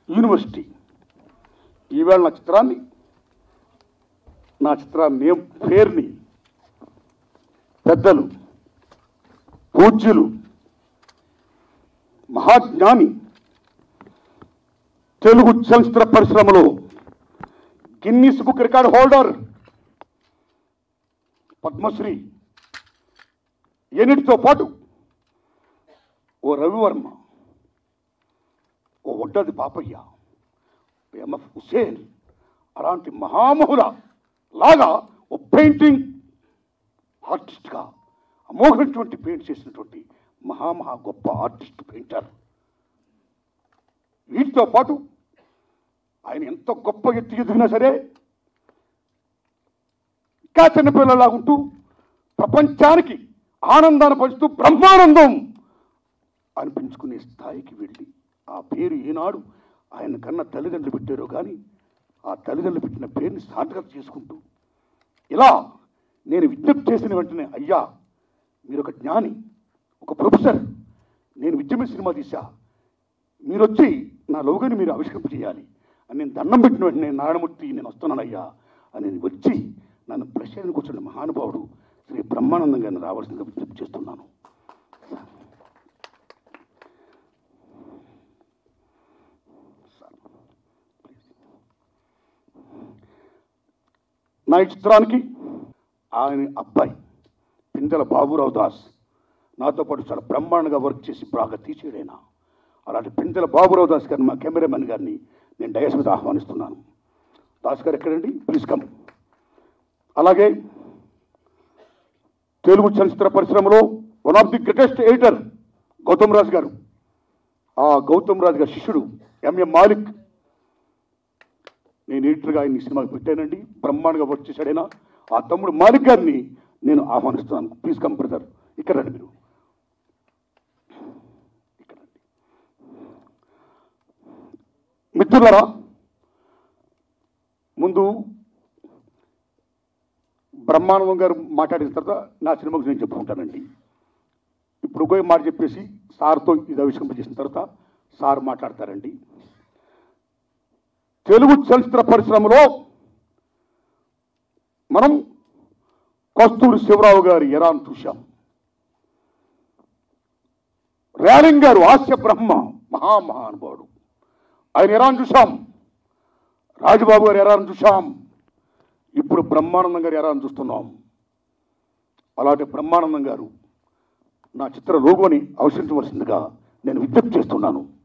university ఈవేళ నా చిత్రాన్ని నా చిత్రాన్ని నేమ్ పేరుని పెద్దలు పూజ్యులు మహాజ్ఞాని తెలుగు చలచిత్ర పరిశ్రమలో Guinness book record holder Padmashri ఎన్నిటితో పాటు ఓ రవివర్మ ఓ ఒడ్డది పాపయ్య ఎంఎఫ్ హుసేన్ అలాంటి మహామహుల లాగా ఓ పెయింటింగ్ ఆర్టిస్ట్గా అమోఘమైనటువంటి పెయింట్ చేసినటువంటి మహామహా గొప్ప ఆర్టిస్ట్ పెయింటర్ వీటితో పాటు ఆయన ఎంత గొప్ప ఎత్తి ఎదిగినా సరే ఇంకా చిన్నపిల్లలాగుంటూ ప్రపంచానికి ఆనందాన్ని పంచుతూ బ్రహ్మానందం అనిపించుకునే స్థాయికి వెళ్ళి ఆ పేరు ఈనాడు ఆయన కన్నా తల్లిదండ్రులు పెట్టారో కానీ ఆ తల్లిదండ్రులు పెట్టిన పేరుని సార్థకత చేసుకుంటూ ఇలా నేను విజ్ఞప్తి చేసిన వెంటనే అయ్యా మీరు ఒక జ్ఞాని ఒక ప్రొఫెసర్ నేను విద్యమే సినిమా తీశా మీరు వచ్చి నా లోగని మీరు ఆవిష్కరింప చేయాలి అని నేను దండం పెట్టిన వెంటనే నారాయణమూర్తి నేను వస్తున్నానయ్యా అని నేను వచ్చి నన్ను ప్రశ్న కూర్చున్న మహానుభావుడు శ్రీ బ్రహ్మానందం గారిని రావాల్సిందిగా విజ్ఞప్తి చేస్తున్నాను నా ఈ చిత్రానికి ఆయన అబ్బాయి పిందెల బాబురావు దాస్ నాతో పాటు చాలా బ్రహ్మాండంగా వర్క్ చేసి బాగా తీసేడైనా అలాంటి పిందెల బాబురావు దాస్ గారిని మా కెమెరామెన్ గారిని నేను డయస్ మీద ఆహ్వానిస్తున్నాను దాస్ గారు ఎక్కడండి ప్లీజ్ కమ్ అలాగే తెలుగు చలచిత్ర పరిశ్రమలో one of the greatest editor Gautam Raju గారు ఆ గౌతమ్ రాజు గారి శిష్యుడు ఎంఎం మాలిక్ నేను ఎడిటర్గా ఆయన ఈ సినిమాకి పెట్టానండి బ్రహ్మాండంగా వర్క్ చేశాడైనా ఆ తమ్ముడు మాలిక్ గారిని నేను ఆహ్వానిస్తున్నాను ప్లీజ్ కమ్ బ్రదర్ ఇక్కడ రండి మీరు ఇక్కడ రండి మిత్రులారా ముందు బ్రహ్మానందం గారు మాట్లాడిన తర్వాత నా సినిమా గురించి నేను చెప్పుకుంటానండి ఇప్పుడు ఒకే మాట చెప్పేసి సార్తో ఇది ఆవిష్కరింపజేసిన తర్వాత సార్ మాట్లాడతారండి తెలుగు చలచిత్ర పరిశ్రమలో మనం కస్తూరి శివరావు గారి ఎరాన్ చూశాం రేలింగ్ గారు హాస్య బ్రహ్మ మహామహానుభావుడు ఆయన ఎరాన్ చూశాం రాజబాబు గారు ఎరాన్ చూశాం ఇప్పుడు బ్రహ్మానందం గారు ఎరాన్ చూస్తున్నాం అలాంటి బ్రహ్మానందం గారు నా చిత్ర లోగోని ఆవిష్కరించవలసిందిగా నేను విజ్ఞప్తి చేస్తున్నాను